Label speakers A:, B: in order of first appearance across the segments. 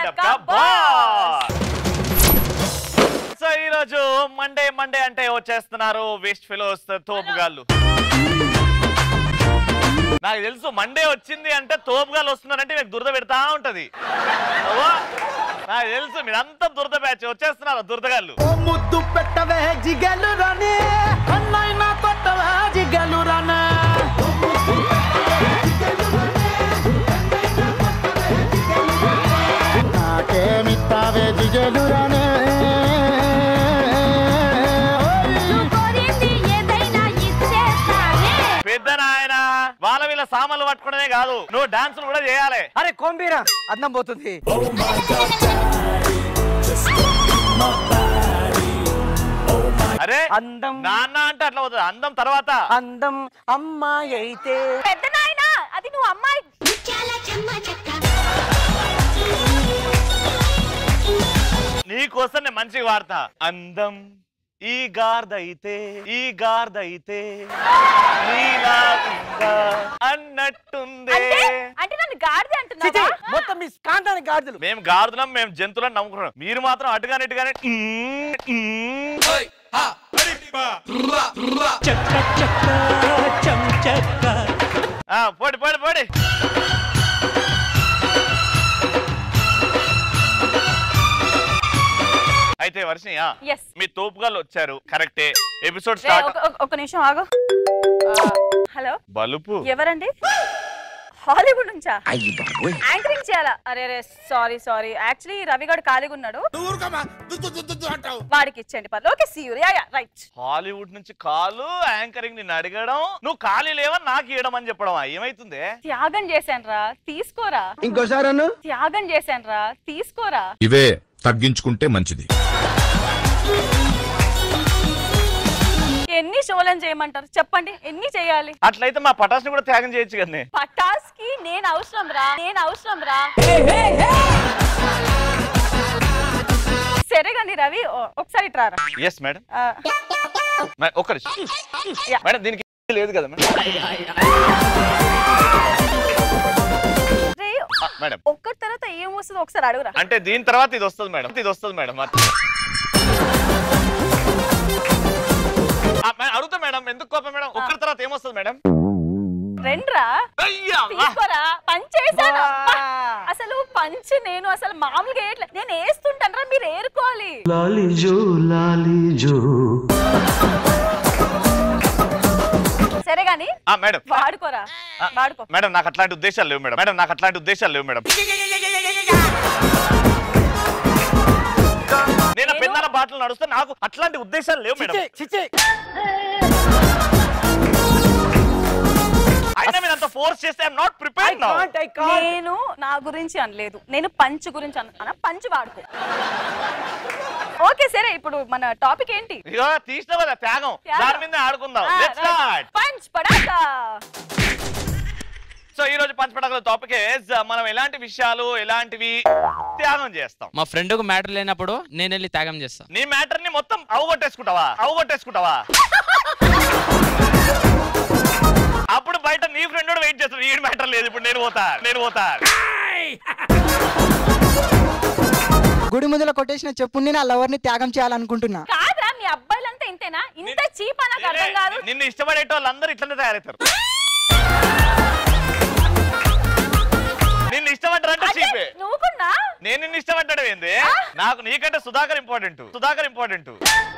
A: యొక్క boss so ఈ రోజు మండే మండే అంటే వచ్చేస్తున్నారు వేస్ట్ ఫిలోస్ తోపుగాళ్ళు నాకు తెలుసు మండే వచ్చింది అంటే తోపుగాళ్ళు వస్తున్నారంటే మీకు దురద పెడతా ఉంటది అవ్వా, నాకు తెలుసు మీరంతా దురద బ్యాచ్ వచ్చేస్తున్నారు దురదగాళ్ళు
B: ఓ ముద్దు పెట్టవే జిగలు రానే అన్నైనా కొట్టవే జిగలు రానే నాకేమిస్తావే జిగలు రానే
C: కోరింది ఏదైనా ఇచ్చేస్తానే
A: పెద్ద నాయన వాళ్ళ వీళ్ళ సామాన్లు పట్టుకోవడమే కాదు నువ్వు డాన్సులు కూడా చేయాలి
B: అరే కొంబీరా అన్నం పోతుంది
A: అరే
B: అందం
A: నాన్న అంటే అట్లా అవుతుంది అందం తర్వాత
B: అందం అమ్మాయి అయితే
C: పెద్ద నాయన అది నువ్వు అమ్మాయి చాలా చెమ్మ చెక్క
A: నీకోసం నేను మంచిగా వాడతా అందం ఈ గార్దైతే ఈ గార్దైతే నీలా ఉందా అన్నట్టుందే
C: అంటే అంటే నన్ను గాడిద
B: చిచి,
C: అంటున్నావా
B: మొత్తం మీ కాంతానికి గాడిదలు
A: మేము గార్దులం మేము జంతువులను నమ్ముకున్నాం మీరు మాత్రం అటుగానే ఇటుగానే మ్మ్, మ్మ్. ఆ, పోడి పోడి పోడి అయితే వర్షియా
C: ఎస్
A: మీ తోపుగాళ్ళు వచ్చారు కరెక్టే ఎపిసోడ్ స్టార్ట్
C: ఒక నిమిషం ఆగు ఆ, హలో
A: బలుపు
C: ఎవరండి హాలీవుడ్ నుంచా యాంకరింగ్ చేయాలా అరే అరే సారీ సారీ యాక్చువల్లీ రవి గారు ఖాళీగా ఉన్నాడు వాడికి ఇచ్చేయండి పర్లేదు okay see ya yeah right
A: Hollywood నుంచి కాలు యాంకరింగ్ నిన్ను అడగడం నువ్వు ఖాళీ లేవని నాకు ఇవ్వడం అని చెప్పడం ఏమైతుంది
C: త్యాగం చేశాను రా తీసుకోరా
B: ఇంకోసారి అను
C: త్యాగం చేశాను రా తీసుకోరా
D: ఇవే తగ్గించుకుంటే మంచిది
C: ఎన్ని షోలను చేయమంటారు చెప్పండి ఎన్ని చేయాలి
A: అట్లయితే మా పటాస్ని కూడా త్యాగం చేయొచ్చు కదా
C: పటాస్ కి నేను అవసరం రా నేను అవసరం రా సరే కానీ రవి ఓ- ఒకసారి ఇట్రా రా.
A: ఎస్ మేడం
C: ఆ,
A: ఒక్క నిమిషం
C: యా.
A: మేడం దీనికి లేదు కదా మేడం
C: రే,
A: ఆ, మేడం
C: ఒక్కటి తర్వాత ఏం వస్తుందో ఒకసారి అడుగురా
A: అంటే దీని తర్వాత ఇది వస్తుంది మేడం ఇది వస్తుంది మేడం ఆ, మేడం, అడుగుతా మేడం ఎందుకు కోపం మేడం ఒక్కరి తర్వాత ఏమొస్తుంది మేడం
C: రెండ్రా
A: అయ్యా
C: తీసుకోరా పంచ్ చేశాను
B: వా.
C: అసలు పంచ్ నేను అసలు మామూలుగా వేయట్లే నేను వేస్తుంటాను మీరు ఏరుకోవాలి సరే గాని
A: ఆ, మేడం
C: వాడుకోరా వాడుకో
A: మేడం నాకు అట్లాంటి ఉద్దేశాలు లేవు మేడం మేడం నాకు అట్లాంటి ఉద్దేశాలు లేవు మేడం నేను
C: నేను-
A: పెద్దల బాటలు నడుస్తే నాకు అట్లాంటి ఉద్దేశాలు లేవు మేడం
B: చిచి చిచి
A: అయినా మీరు అంత ఫోర్స్ చేస్తే I'm not
B: I
A: prepared now
B: can't I can't
C: నేను నా గురించి అనలేదు నేను పంచ్ గురించి అన్న పంచ్ వాడుకో ఓకే సరే ఇప్పుడు మన టాపిక్ ఏంటి
A: ఇగో తీసిన కదా త్యాగం
C: త్యాగం.
A: దాని మీద ఆడుకుందాం లెట్స్ స్టార్ట్
C: పంచ్ పడాకా
A: సో ఈ రోజు పంచపడగల టాపిక్ మనం ఎలాంటి విషయాలు ఎలాంటివి త్యాగం చేస్తాం
E: మా ఫ్రెండ్ కు మ్యాటర్ లేనప్పుడు నేను వెళ్ళి త్యాగం చేస్తా
A: నీ మ్యాటర్ ని మొత్తం అవగొట్టేసుకుంటావా అవగొట్టేసుకుంటావా అప్పుడు బయట నీ ఫ్రెండ్ కూడా వెయిట్ చేస్తాడు ఈ మ్యాటర్ లేదు ఇప్పుడు నేను పోతా నేను పోతా
F: గుడి ముందుల కొట్టేసిన చెప్పుని నా లవర్ ని త్యాగం చేయాలనుకుంటున్నా
C: కాదురా మీ అబ్బాయిలంతా ఇంతేనా ఇంత చీపా నాకు అర్థం కాదు
A: నిన్ను ఇష్టపడేట వాళ్ళందరూ ఇట్లనే తయారవుతారు నిన్ను ఇష్టపడ్డారంటే
C: అదే,
A: చీపే
C: నువ్వు కూడా
A: నేను నిన్ను ఇష్టపడ్డాడు ఏంది నాకు నీకంటే సుధాకర్ ఇంపార్టెంట్ సుధాకర్ ఇంపార్టెంట్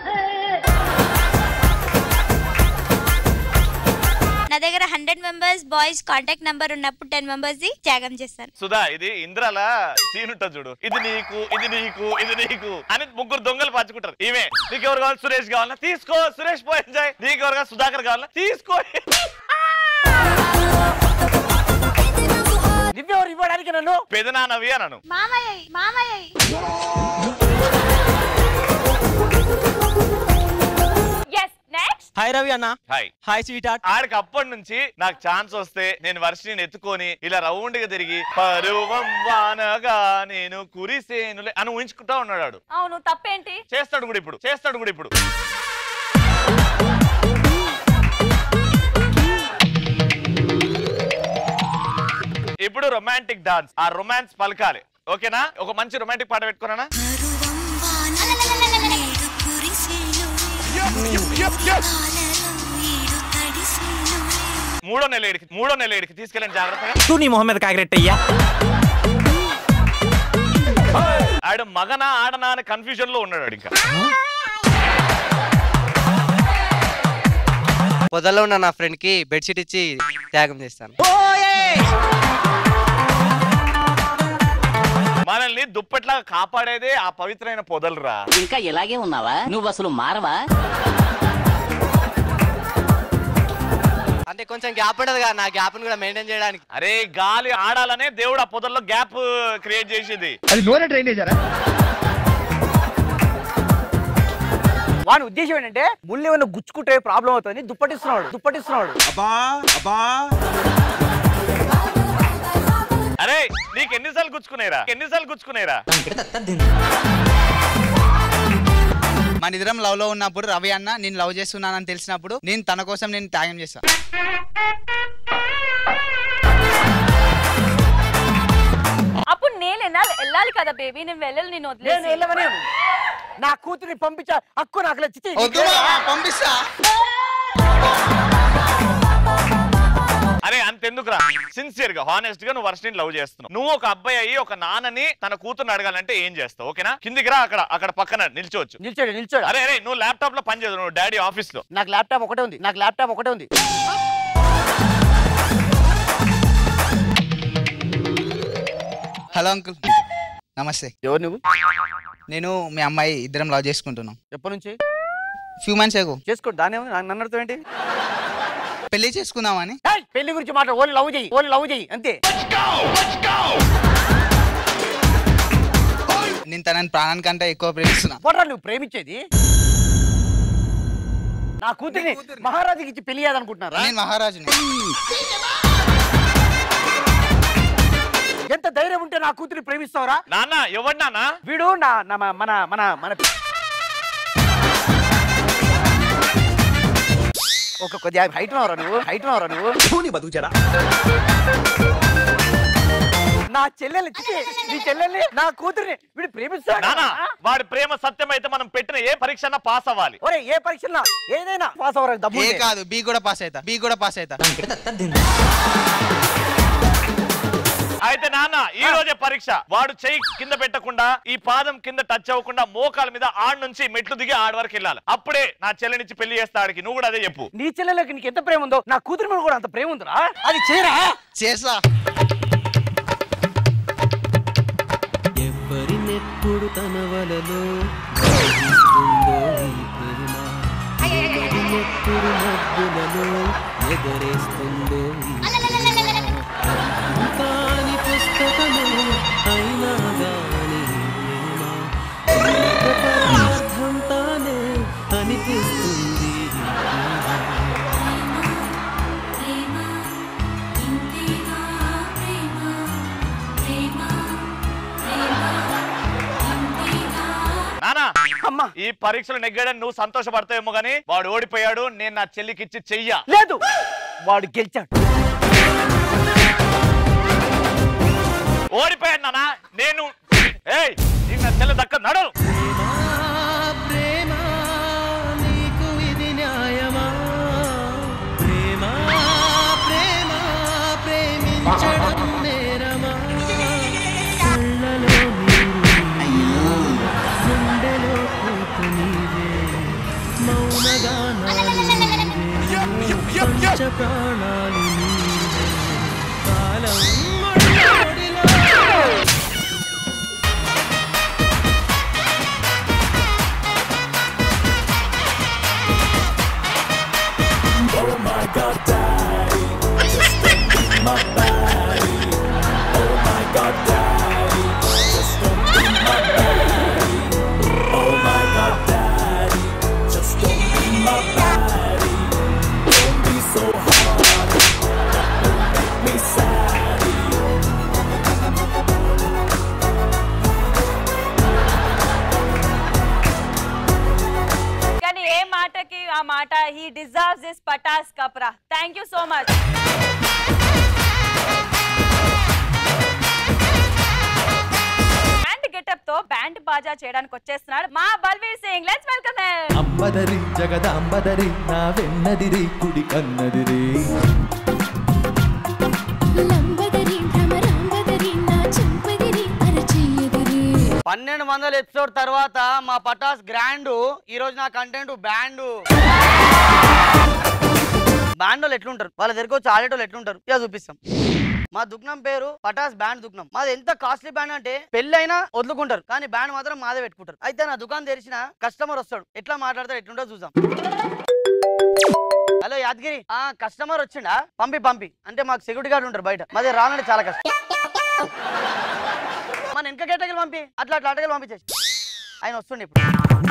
G: నా దగ్గర hundred members boys contact number ఉన్నప్పుడు టెన్ మెంబర్స్ ది త్యాగం చేస్తాను
A: సుధా ఇది ఇంద్రాల సీన్ ఉంటుంది చూడు ఇది నీకు ఇది నీకు ఇది నీకు అని ముగ్గురు దొంగలు పంచుకుంటారు ఈమె నీకు ఎవరు కావాలి సురేష్ కావాలా తీసుకో సురేష్ పో ఎంజాయ్ నీకు ఎవరు కావాలి సుధాకర్ కావాలా తీసుకో
B: నువ్వెవరు ఇవ్వడానికి నన్ను
A: పెదనానవి అన్నాను
G: మామయ్య మామయ్య
C: ఎస్ నెక్స్ట్
E: హాయ్ రవి అన్న
A: హాయ్
E: హాయ్ స్వీట్ హార్ట్
A: ఆడికి అప్పటి నుంచి నాకు ఛాన్స్ వస్తే నేను వర్షిని ఎత్తుకొని ఇలా రౌండ్ గా తిరిగి పరువం వానగా నేను కురిసేనులే అని ఊహించుకుంటా ఉన్నాడు ఆడు.
C: అవును తప్పేంటి
A: చేస్తాడు కూడా ఇప్పుడు చేస్తాడు కూడా ఇప్పుడు ఇప్పుడు రొమాంటిక్ డాన్స్ ఆ రొమాన్స్ పలకాలి ఓకేనా ఒక మంచి రొమాంటిక్ పాట పెట్టుకున్నానా మూడో నెల ఏడికి మూడో నెల ఏడికి తీసుకెళ్ళండి జాగ్రత్తగా
B: తూ నీ మొహం మీద కాకిరెట్టయ్యా
A: ఆడు మగనా ఆడనా అని కన్ఫ్యూజన్ లో ఉన్నాడు ఆడు ఇంకా
H: పొదల్లో ఉన్న నా ఫ్రెండ్ కి బెడ్షీట్ ఇచ్చి త్యాగం చేస్తాను
A: మనల్ని దుప్పట్లాగా కాపాడేదే ఆ పవిత్రమైన పొదలురా
I: ఇంకా ఇలాగే ఉన్నావా నువ్వు అసలు మారవా
H: అంటే కొంచెం గ్యాప్ ఉండదు కదా నా గ్యాప్ కూడా మెయింటైన్ చేయడానికి
A: అరే గాలి ఆడాలనే దేవుడు ఆ పొదల్లో గ్యాప్ క్రియేట్ చేసేది
B: వాని ఉద్దేశం ఏంటంటే ముళ్ళు ఏమైనా గుచ్చుకుంటే ప్రాబ్లం అవుతుంది దుప్పటిస్తున్నాడు దుప్పటిస్తున్నాడు
A: అరే నీకు ఎన్నిసార్లు గుచ్చుకునేరా ఎన్నిసార్లు గుచ్చుకునేరా
J: మన ఇద్దరం లవ్ లో ఉన్నప్పుడు రవి అన్న నేను లవ్ చేస్తున్నానని తెలిసినప్పుడు నేను తన కోసం నేను త్యాగం చేస్తాను
C: అప్పుడు నేను ఎన్నాళ్ళు వెళ్ళాలి కదా బేబీ నేను వెళ్ళాలి నేను
B: నేను
C: వదిలేసి
B: వెళ్ళవనే నా కూతురిని పంపించా హక్కు నాకు లేదు. చిచ్చి,
J: వద్దు మామ, పంపిస్తా
A: అరే అంతెందుకురా సిన్సియర్ గా హానెస్ట్ గా నువ్వు వర్షని లవ్ చేస్తున్నావు నువ్వు ఒక అబ్బాయి అయ్యి ఒక నాన్నని తన కూతుర్ని అడగాలంటే ఏం చేస్తావు ఓకేనా కిందికి రా అక్కడ అక్కడ పక్కన నిల్చోవచ్చు
B: నిల్చోడు నిల్చోడు
A: అరే అరే నువ్వు ల్యాప్టాప్ లో పని చేయదు నువ్వు డాడీ ఆఫీస్ లో
B: నాకు ల్యాప్టాప్ ఒకటే ఉంది నాకు ల్యాప్టాప్ ఒకటే ఉంది
J: హలో అంకుల్ నమస్తే
B: ఎవరు నువ్వు
J: నేను మీ అమ్మాయి ఇద్దరం లవ్ చేసుకుంటున్నాం
B: ఎప్పటి నుంచి
J: ఫ్యూ మంత్స్ ఏగో
B: చేసుకో దాని ఏముంది? నన్ను నన్ను అర్థం ఏంటి
J: పెళ్లి చేసుకుందామని
B: ఏయ్, పెళ్లి గురించి మాట ఓన్లీ లవ్ చేయి ఓన్లీ లవ్ చేయి అంతే
J: నేను తనని ప్రాణానికంటే ఎక్కువ ప్రేమిస్తున్నా
B: పొట్రా నువ్వు ప్రేమించేది నా కూతురిని మహారాజుకి ఇచ్చి పెళ్లి చేయాలనుకుంటున్నారా
J: నేను మహారాజుని
B: ఎంత ధైర్యం ఉంటే నా కూతురిని ప్రేమిస్తావరా
A: నాన్న ఎవడు నాన్న
B: వీడు నా నా మ- మన మన మన ఒక కొద్దిగా హైట్ ఉన్నావురా నువ్వు హైట్ ఉన్నావురా నువ్వు బతుకుచారా నా చెల్లెల్ని చిచి, నీ చెల్లెల్ని నా కూతురిని వీడు ప్రేమిస్తాడు
A: నాన్న వాడి ప్రేమ సత్యం అయితే మనం పెట్టిన ఏ పరీక్ష పాస్ అవ్వాలి
B: ఒరే ఏ పరీక్షలో ఏదైనా పాస్ అవ్వరా దమ్ము
J: ఏ
B: ఉంటే.
J: కాదు బి కూడా పాస్ అవుతా బి కూడా పాస్ అవుతా
A: అయితే నాన్న ఈ రోజే పరీక్ష వాడు చెయ్యి కింద పెట్టకుండా ఈ పాదం కింద టచ్ అవ్వకుండా మోకాల మీద ఆడ నుంచి మెట్లు దిగి ఆడ వరకు వెళ్ళాలి అప్పుడే నా చెల్లెనిచ్చి పెళ్లి చేస్తా ఆడికి నువ్వు కూడా అదే చెప్పు
B: నీ చెల్లెలకి నీకు ఎంత ప్రేమ ఉందో నా కూతురి మీద కూడా అంత ప్రేమ ఉందిరా అది చేయరా
J: చేసా
K: ఎవరినెప్పుడు తన వలలో గ్రహిస్తుందో ఈ ప్రేమ ఎవరినెప్పుడు మబ్బులలో ఎగరేస్తుందో ఈ ప్రేమ కాని పుస్తకము అయినా గాని ప్రేమ జీవిత పరమార్థం తానే అనిపిస్తుంది ఈ
A: నానా
B: అమ్మా
A: ఈ పరీక్షలు నెగ్గాడని నువ్వు సంతోషపడతావేమో గానీ వాడు ఓడిపోయాడు నేను నా చెల్లికి ఇచ్చి చెయ్య
B: లేదు వాడు గెలిచాడు
A: ఓడిపోయాడు నానా నేను ఏయ్ నీకు నా చెల్లె దక్క నడు
K: ప్రేమ నీకు ఇది న్యాయమా ప్రేమ ప్రేమ ప్రేమించడం నేరమా కళ్ళలో నీరు గుండెలో పూత నీవే మౌనగానాలు నీవే పంచ ప్రాణాలు నీవే కాలం ఒడిలో
C: కానీ ఏ మాటకి ఆ మాట హీ డిజర్వ్స్ దిస్ పటాస్ కప్రా thank you so much band బాజా చేయడానికి వచ్చేస్తున్నాడు మా Balveer Singh let's welcome him
K: అమ్మదరి జగదాంబదరి నా వెన్నదిరి కుడి కన్నదిరి
L: పన్నెండు వందల ఎపిసోడ్ తర్వాత మా పటాస్ గ్రాండ్ ఈ రోజు నా కంటెంట్ బ్యాండ్ బ్యాండ్ వాళ్ళు ఎట్లుంటారు వాళ్ళ దగ్గరకు వచ్చి ఆడేటోళ్ళు ఎట్లుంటారు ఇక చూపిస్తాం మా దుగ్నం పేరు పటాస్ బ్యాండ్ దుగ్నం మాది ఎంత కాస్ట్లీ బ్యాండ్ అంటే పెళ్ళైనా వదులుకుంటారు కానీ బ్యాండ్ మాత్రం మాదే పెట్టుకుంటారు అయితే నా దుకాణం తెరిచిన కస్టమర్ వస్తాడు ఎట్లా మాట్లాడతాడు ఎట్లుంటో చూద్దాం హలో యాదగిరి ఆ కస్టమర్ వచ్చిండా పంపి పంపి అంటే మాకు సెక్యూరిటీ గార్డ్ ఉంటారు బయట మాది రానంటే చాలా కష్టం మన వెనక కేటగిరి పంపి అట్లా అట్లా అటగలు పంపించేసి ఆయన వస్తుండే ఇప్పుడు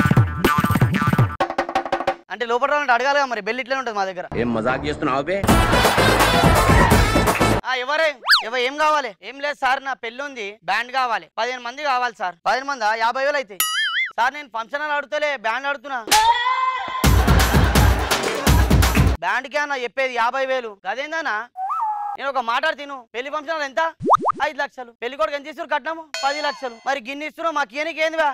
L: అంటే లోపల రావాలంటే అడగాలిగా మరి బెల్ ఇట్లనే ఉంటుంది మా దగ్గర
I: ఏం మజాక్ చేస్తున్నావు బే
L: ఆ ఎవరే ఎవ ఏం కావాలి ఏం లేదు సార్ నా పెళ్ళి ఉంది బ్యాండ్ కావాలి పదిహేను మంది కావాలి సార్ పదిహేను మందా యాభై వేలు అయితే సార్ నేను ఫంక్షన్ హాల్ అడుగుతలే బ్యాండ్ అడుగుతున్నా బ్యాండ్కి అన్న చెప్పేది యాభై వేలు అదేందన్నా నేను ఒక మాట తిను పెళ్లి ఫంక్షన్ హాల్ ఎంత ఐదు లక్షలు పెళ్లి కొడుకు ఎంత ఇస్తారు కట్టినాము పది లక్షలు మరి గిన్నె ఇస్తున్నావు మాకు ఇయనికి ఏందివా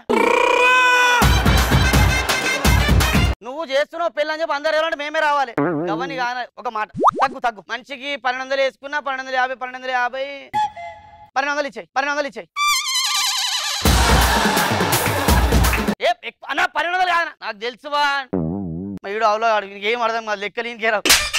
L: నువ్వు చేస్తున్నావు పెళ్ళి అని చెప్పి అందరు వెళ్ళాలంటే మేమే రావాలి గవని కాన ఒక మాట తగ్గు తగ్గు మనిషికి పన్నెండు వందలు వేసుకున్నా పన్నెండు వందల యాభై పన్నెండు వందల యాభై పన్నెండు వందలు ఇచ్చాయి పన్నెండు వందలు ఇచ్చాయి ఏ ఎక్కు- అన్న పన్నెండు వందలు కాదన్న నాకు తెలుసువా మా ఈడు అవలో ఏం అర్థం కాదు లెక్కలు ఇంకేరా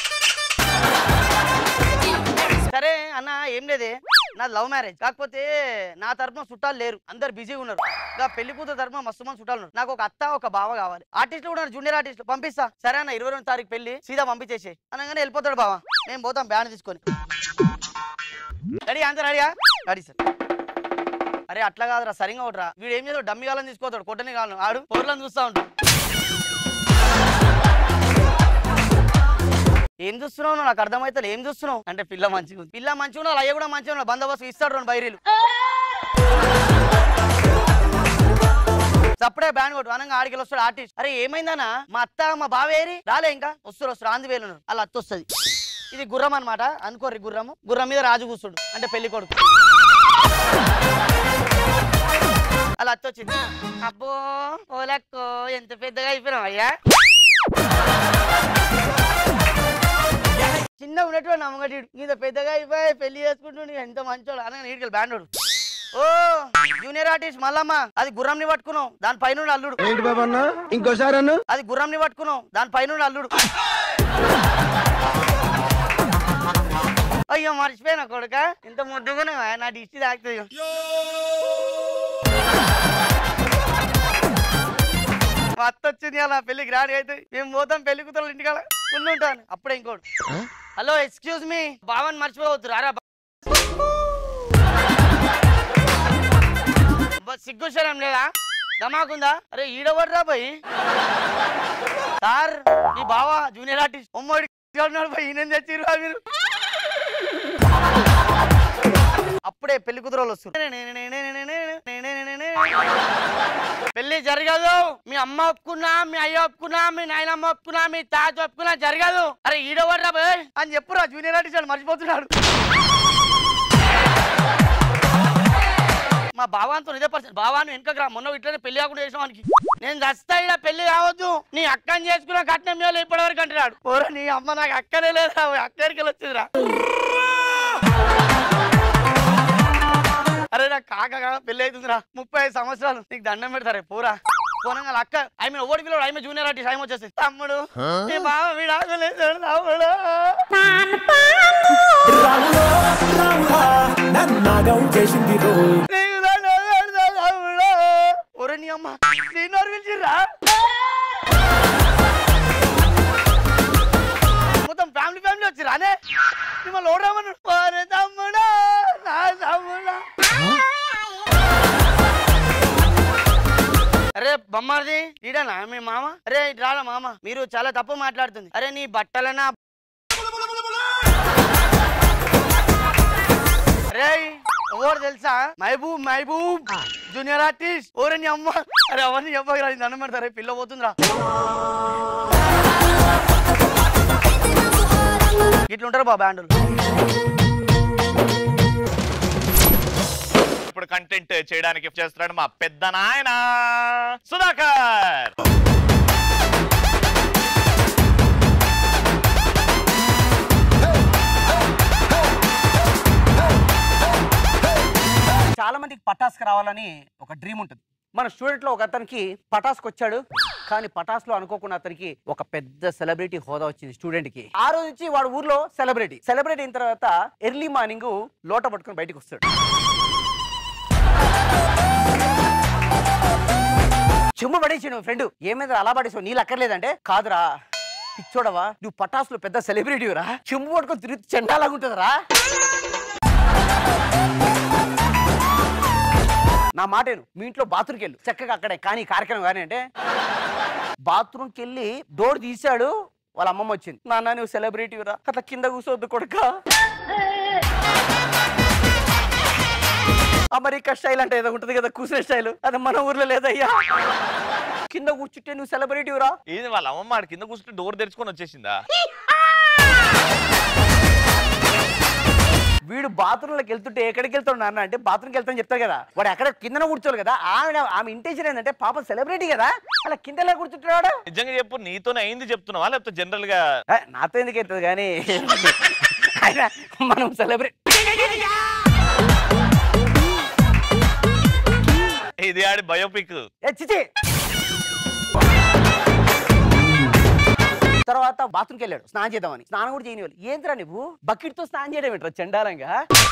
L: సరే అన్న ఏం లేదే నా లవ్ మ్యారేజ్ కాకపోతే నా తరపున చుట్టాలు లేరు అందరు బిజీగా ఉన్నారు ఇంకా పెళ్లి కూతురు తరపున మస్తు మంది చుట్టాలు ఉన్నారు నాకు ఒక అత్త ఒక బావ కావాలి ఆర్టిస్టులు కూడా జూనియర్ ఆర్టిస్టులు పంపిస్తా సరే అన్న ఇరవై రెండు తారీఖు పెళ్లి సీదా పంపించేసి అనగానే వెళ్ళిపోతాడు బావ మేము పోతాం బ్యాండ్ తీసుకొని రెడీ అంత రెడీయా రెడీ సార్ అరే అట్లా కాదురా సరిగా ఒకటిరా వీడు ఏం చేస్తాడు డమ్మి కాలని తీసుకోతాడు కొట్టని కాలను ఆడు పొరలను చూస్తా ఉంటాడు ఏం చూస్తున్నావు నువ్వు? నాకు అర్థమైతే ఏం చూస్తున్నావు అంటే పిల్ల మంచిగా ఉంది పిల్ల మంచిగా ఉన్నా అయ్య కూడా మంచిగా ఉన్నా బందోబస్తు ఇస్తాడు రెండు బైరీలు అప్పుడే బ్యాండ్ కొట్టు అనగా ఆడికి వస్తాడు ఆర్టిస్ట్ అరే ఏమైందన్నా మా అత్త మా బావేరి రాలే ఇంకా వస్తారు వస్తారు ఆంది వేలు ఉన్నారు అలా అత్త వస్తుంది ఇది గుర్రం అన్నమాట అనుకోర్రి గుర్రము గుర్రం మీద రాజు కూర్చుడు అంటే పెళ్లి కొడుకు అలా అత్త వచ్చింది అబ్బో ఓలక్కో ఎంత పెద్దగా అయిపోయినావు అయ్యా చిన్న ఉన్నటువంటి నమ్మగటీడు ఇంత పెద్దగా అయిపోయి పెళ్లి చేసుకుంటుండే ఎంత మంచోడు అనగా నీటికి బ్యాండోడు ఓ జూనియర్ ఆర్టిస్ట్ మల్లమ్మ అది గుర్రంని పట్టుకున్నావు దాని పైన అల్లుడు
B: ఏంటి బాబా అన్న ఇంకోసారి అన్న
L: అది గుర్రంని పట్టుకున్నావు దాని పైన అల్లుడు అయ్యో మర్చిపోయినా కొడుక ఇంత ముద్దుగానే నా డిస్టి తాకుతుంది మా అత్త వచ్చింది అలా పెళ్లి గ్రాండ్ అయితే మేము పోతాం పెళ్లి కూతురు ఇంటికాడ ఫుల్ ఉంటాను అప్పుడే ఇంకోటి హలో ఎక్స్క్యూజ్ మీ బావని మర్చిపోవద్దు రారా బా- అబ్బా, సిగ్గు శరం లేదా దమాకుందా అరే ఈడవడ్రా పోయి సార్ ఈ బావ జూనియర్ ఆర్టిస్ట్ ఒమ్మడి ఉన్నాడు పోయి ఈయన తెచ్చిర్రు మీరు అప్పుడే పెళ్లి కూతురు వాళ్ళు వస్తారు పెళ్లి జరగదు మీ అమ్మ ఒప్పుకున్నా మీ అయ్య ఒప్పుకున్నా మీ నాయనమ్మ ఒప్పుకున్నా మీ తాత ఒప్పుకున్నా జరగదు అరే ఈడవర్రా బాయ్ అని చెప్పురా జూనియర్ ఆర్టిస్ట్ వాడు మర్చిపోతున్నాడు మా బావాంతో ఇదే పరిస్థితి బావాను వెనక రా మొన్న ఇట్లనే పెళ్లి కాకుండా చేసిన వానికి నేను చస్తా ఇక్కడ పెళ్లి కావద్దు నీ అక్కని చేసుకున్న కట్నం మేలు ఇప్పటి వరకు అంటున్నాడు ఓరా నీ అమ్మ నాకు అక్కనే లేదా అక్కడికి వచ్చిందిరా అరే నా కాక కాక పెళ్లి అవుతుందిరా ముప్పై ఐదు సంవత్సరాలు నీకు దండం పెడతారే పోరా పోనంగా అక్క ఆమె ఓడి పిల్లడు ఆమె జూనియర్ ఆర్టిస్ట్ ఆమె వచ్చేసి తమ్ముడు నీ బావ వీడాగలేదు తమ్ముడు
B: నన్నాగం చేసింది రో
L: నీకు దండం పెడతా తమ్ముడు ఒరే నీ అమ్మ నేను పిలిచిర్రా మొత్తం ఫ్యామిలీ ఫ్యామిలీ వచ్చి రానే మిమ్మల్ని ఓడరామన్నాడు ఒరే తమ్ముడా నా తమ్ముడా అరే బొమ్మది ఈడనా మీ మామ అరే ఇటు రారా మామ మీరు చాలా తప్పు మాట్లాడుతుంది అరే నీ బట్టలనా అరే ఎవరు తెలుసా మహబూబ్ మహబూబ్ జూనియర్ ఆర్టిస్ట్ ఓరే నీ అమ్మ అరే అవన్నీ చెప్పగరా దండం పెడతారే పిల్ల పోతుందిరా ఇట్లుంటారు బాబా బ్యాండులు
A: ఇప్పుడు ఇప్పుడు కంటెంట్ చేయడానికి చేస్తున్నాడు మా పెద్ద నాయన సుధాకర్
L: చాలా మందికి పటాస్కి రావాలని ఒక డ్రీమ్ ఉంటుంది మన స్టూడెంట్ లో ఒక అతనికి పటాస్కి వచ్చాడు కానీ పటాస్ లో అనుకోకుండా అతనికి ఒక పెద్ద సెలబ్రిటీ హోదా వచ్చింది స్టూడెంట్ కి ఆ రోజు నుంచి వాడు ఊర్లో సెలబ్రిటీ సెలబ్రిటీ అయిన తర్వాత ఎర్లీ మార్నింగ్ లోట పట్టుకొని బయటకు వస్తాడు చెమ్ము పడేసాడు ఫ్రెండ్ ఏమైంది అలా పడేసావు నీళ్ళు అక్కర్లేదంటే కాదురా పిచ్చోడవా నువ్వు పటాసులో పెద్ద సెలబ్రిటీ రా చెమ్ము పట్టుకొని తిరిగి చెండాలాగా ఉంటుందిరా నా మాటేను మీ ఇంట్లో బాత్రూమ్కి వెళ్ళు చక్కగా అక్కడే కానీ ఈ కార్యక్రమం కానీ అంటే బాత్రూమ్కి వెళ్ళి డోర్ తీశాడు వాళ్ళ అమ్మమ్మ వచ్చింది నాన్న నువ్వు సెలబ్రిటీ రా అట్లా కింద కూర్చోద్దు కొడుక అమెరికా స్టైల్ అంటే ఏదో ఉంటుంది కదా కూర్చునే స్టైల్ అది మన ఊర్లో లేదయ్యా కింద కూర్చుంటే నువ్వు సెలబ్రిటీ రా
A: ఇది వాళ్ళ అమ్మమ్మ ఆడ కింద కూర్చుంటే డోర్ తెరుచుకొని వచ్చేసిందా
L: వీడు బాత్రూంలోకి వెళ్తుంటే ఎక్కడికి వెళ్తాడు నాన్న అంటే బాత్రూమ్కి వెళ్తాను చెప్తారు కదా వాడు ఎక్కడ కిందన కూర్చోవాలి కదా ఆమె ఆమె ఇంటెన్షన్ ఏంటంటే పాప సెలబ్రిటీ కదా అలా కిందలా కూర్చుంటున్నాడు
A: నిజంగా చెప్పు నీతోనే అయింది చెప్తున్నావా లేకపోతే జనరల్ గా
L: ఏ, నాతో ఎందుకు అవుతుంది కానీ ఆయన మనం సెలబ్రిటీ
A: ఇది ఆడి బయోపిక్
L: ఏ చిచి తర్వాత బాత్రూమ్కి వెళ్ళాడు స్నానం చేద్దామని స్నానం కూడా చేయని ఏంద్రా నువ్వు బకెట్ తో స్నానం చేయడం ఏంట్రా చండాలంగా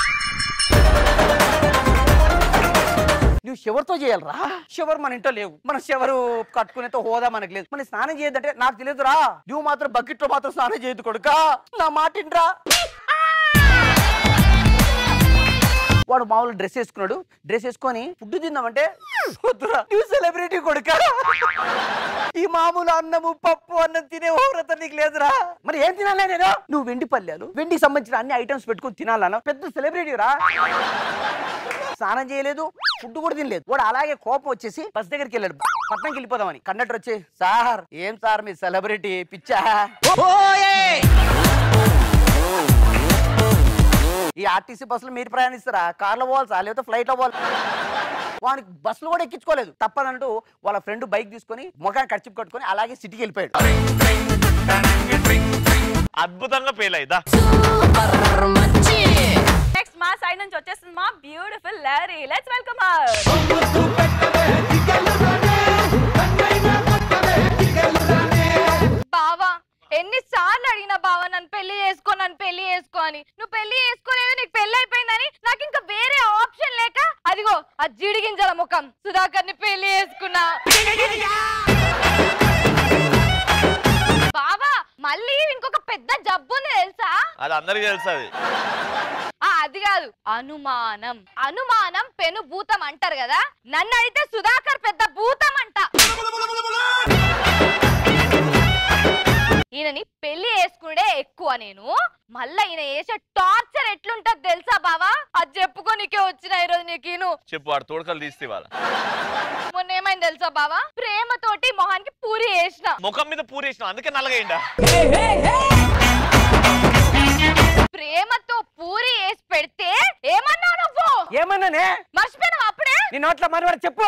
L: నువ్వు షవర్తో చేయాలరా షవర్ మన ఇంట్లో లేవు మన షవరు కట్టుకునేతో హోదా మనకు లేదు మన స్నానం చేయొద్దంటే నాకు తెలియదురా నువ్వు మాత్రం బకెట్ లో మాత్రం స్నానం చేయొద్దు కొడుక నా మాట ఇంట్రా వాడు మామూలు డ్రెస్ వేసుకున్నాడు డ్రెస్ వేసుకొని ఫుడ్ తిందామంటే వద్దురా నువ్వు సెలబ్రిటీ కొడుక ఈ మామూలు అన్నము పప్పు అన్నం తినే ఓరత నీకు లేదురా మరి ఏం తినాలే నేను నువ్వు వెండి పల్లెలు వెండికి సంబంధించిన అన్ని ఐటమ్స్ పెట్టుకొని తినాలన్నా పెద్ద సెలబ్రిటీ రా స్నానం చేయలేదు ఫుడ్ కూడా తినలేదు వాడు అలాగే కోపం వచ్చేసి బస్ దగ్గరికి వెళ్ళాడు పట్నంకి వెళ్ళిపోదామని కండక్టర్ వచ్చి సార్ ఏం సార్ మీ సెలబ్రిటీ పిచ్చా ఈ ఆర్టీసీ బస్సులో మీరు ప్రయాణిస్తారా కార్లో పోవాలి సార్ లేకపోతే ఫ్లైట్ లో పోవాలి వానికి బస్సులు కూడా ఎక్కించుకోలేదు తప్పదంటూ వాళ్ళ ఫ్రెండ్ బైక్ తీసుకొని ముఖాన్ని ఖర్చు కట్టుకొని అలాగే సిటీకి వెళ్ళిపోయాడు
A: అద్భుతంగా ఫెయిల్ అయిదా
C: నెక్స్ట్ మా సైడ్ నుంచి వచ్చేస్తుంది మా బ్యూటిఫుల్ లారీ లెట్స్ వెల్కమ్
M: బావా ఎన్నిసార్లు అడిగినా బావా నన్ను పెళ్లి చేసుకో నన్ను పెళ్లి చేసుకో అని నువ్వు పెళ్లి చేసుకోలేదు నీకు పెళ్లి అయిపోయిందని నాకు ఇంకా వేరే ఆప్షన్ లేక అదిగో ఆ జిడిగింజల ముఖం సుధాకర్ ని పెళ్లి చేసుకున్నా బావా మళ్ళీ ఇంకొక పెద్ద జబ్బు ఉంది తెలుసా
A: అది అందరికీ తెలుసు అది
M: ఆ అది కాదు అనుమానం అనుమానం పెను భూతం అంటారు కదా నన్ను అడిగితే సుధాకర్ పెద్ద భూతం అంట ఈయనని పెళ్లి చేసుకునే ఎక్కువ నేను మళ్ళా ఈయన చేసే టార్చర్ ఎట్లుంటది తెలుసా బావా అది చెప్పుకోనికే వచ్చిన ఈరోజు నీకు ఈను.
A: చెప్పు వాడు తోడకలు తీస్తే వాళ్ళ
M: మొన్న ఏమైంది తెలుసా బావా ప్రేమతోటి మొహానికి పూరి వేసిన
A: ముఖం మీద పూరేసిన అందుకే నల్లగైందా
M: ప్రేమతో పూరి వేసి పెడితే ఏమన్నావు నువ్వు
L: ఏమన్నానే
M: మర్చిపోయినావు అప్పుడే
L: నీ నోట్ల మరి చెప్పు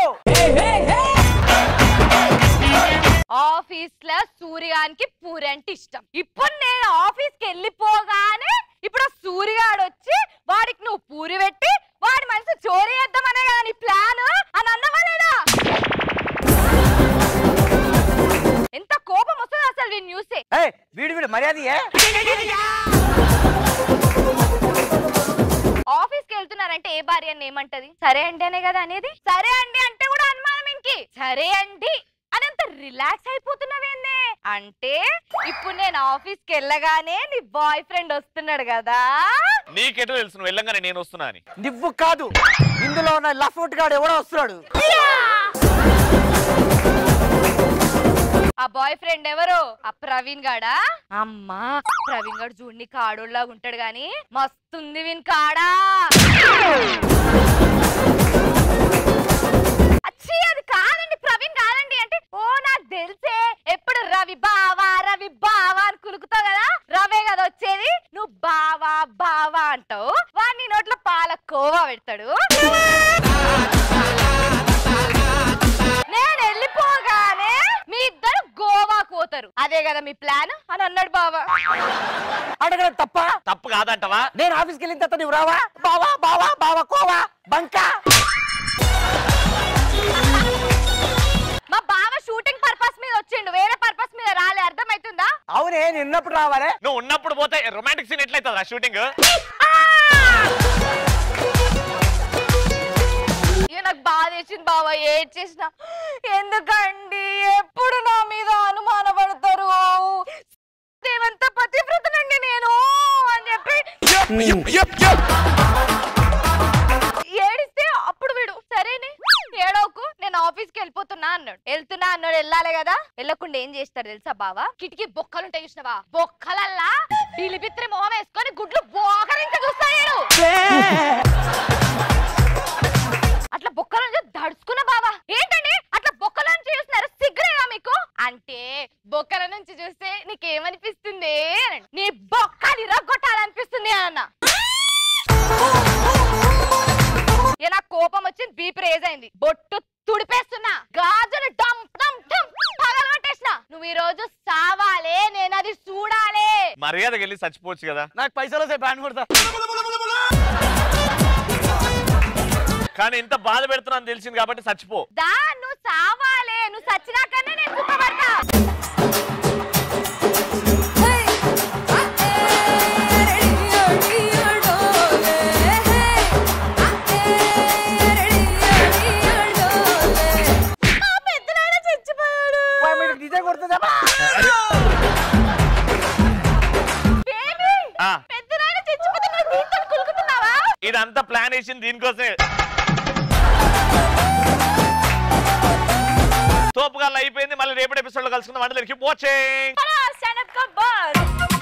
M: ఆఫీస్ లో సూర్యగానికి పూరి అంటే ఇష్టం ఇప్పుడు నేను ఆఫీస్ కి వెళ్ళిపోగానే ఇప్పుడు ఆ సూర్యగాడు వచ్చి వాడికి నువ్వు పూరి పెట్టి వాడి మనసు చోరీ చేద్దామనే కదా నీ ప్లాన్ అని అన్నవా లేదా ఎంత కోపం వస్తుంది అసలు వీడిని చూస్తే
L: ఏయ్, వీడు వీడు మర్యాద ఏ
M: ఆఫీస్ కి వెళ్తున్నారంటే ఏ భార్య అని ఏమంటది సరే అండి అనే కదా అనేది సరే అండి అంటే కూడా అనుమానం ఇంకి సరే అండి అని అంత రిలాక్స్ అయిపోతున్నావేందే అంటే ఇప్పుడు నేను ఆఫీస్ కి వెళ్ళగానే నీ బాయ్ ఫ్రెండ్ వస్తున్నాడు కదా
A: నీకెటో తెలుసు నువ్వు వెళ్ళంగానే నేను వస్తున్నా అని
L: నువ్వు కాదు ఇందులో ఉన్న లఫ్ట్ గాడు ఎవడో వస్తున్నాడు
M: ఆ బాయ్ ఫ్రెండ్ ఎవరు ఆ ప్రవీణ్ గాడా అమ్మా ప్రవీణ్ గాడు చూడండి కాడోళ్ళలాగా ఉంటాడు గాని మస్తుంది విన్ కాడా అచ్చి అది కాదండి ప్రవీణ్ కాదండి అంటే ఓ నాకు తెలిసే ఎప్పుడు రవి బావా రవి బావా అని కులుకుతావు కదా రవే కదా వచ్చేది నువ్వు బావా బావా అంటావు వాడిని నోట్లో పాల కోవా పెడతాడు మీ ప్లాన్ అని అన్నాడు బావా
B: అడగడం తప్ప
A: తప్పు కాదంటవా
B: నేను ఆఫీస్కి వెళ్ళిన తర్వాత నువ్వు రావా బావా బావా బావా కోవా బంకా
M: మా బావ షూటింగ్ పర్పస్ మీద వచ్చిండు వేరే పర్పస్ మీద రాలే అర్థమవుతుందా
B: అవునే నేను ఉన్నప్పుడు రావాలే
A: నువ్వు ఉన్నప్పుడు పోతే రొమాంటిక్ సీన్ ఎట్లయితుంది ఆ షూటింగ్
M: ఇక నాకు బాధ వేసింది బావ ఏడ్ చేసిన ఎందుకండి ఎప్పుడు నా మీద అనుమానపడతారు దేవంత పతివ్రతనండి నేను అని చెప్పి ఏడిస్తే అప్పుడు వీడు సరేనే ఏడవకు నేను ఆఫీస్కి వెళ్ళిపోతున్నా అన్నాడు వెళ్తున్నా అన్నాడు వెళ్ళాలి కదా వెళ్ళకుండా ఏం చేస్తారు తెలుసా బావా కిటికీ బొక్కలు ఉంటాయి చూసినవా బొక్కలల్లా బిలిపిత్రి మొహం వేసుకొని గుడ్లు బోకరించి చూస్తాడు అట్లా బొక్కల నుంచి దడుచుకున్న బావా ఏంటండి అట్లా బొక్కల నుంచి చూస్తున్నారు సిగ్గులేదా మీకు అంటే బొక్కల నుంచి చూస్తే నీకేమనిపిస్తుంది అనండి. నీ బొక్కలు ఇరగొట్టాలనిపిస్తుంది అన్న ఇక నాకు కోపం వచ్చింది బీపీ రేజ్ అయింది బొట్టు తుడిపేస్తున్నా గాజులు డమ్ డమ్ డమ్ పగలగొట్టేసిన నువ్వు ఈ రోజు సావాలే నేను అది చూడాలే
A: మర్యాదకి వెళ్ళి చచ్చిపోవచ్చు కదా
L: నాకు పైసలు వస్తాయి బ్యాండ్ కొడతా
A: కానీ ఇంత బాధ పెడుతున్నా తెలిసింది కాబట్టి చచ్చిపో
M: దా నువ్వు సావాలే నువ్వు సచ్చినాకనే నేను సుఖపడతా
B: నిజం కొడుతుందా
A: ఆ,
M: పెద్దనాయన చచ్చిపోతే నువ్వు దీంతో కులుకుతున్నావా
A: ఇదంతా ప్లాన్ వేసింది దీనికోసమే తోపుగా అయిపోయింది మళ్ళీ రేపటి ఎపిసోడ్ లో కలుసుకుందాం అంటే వాచింగ్
C: స్టాండ్ అప్ కబర్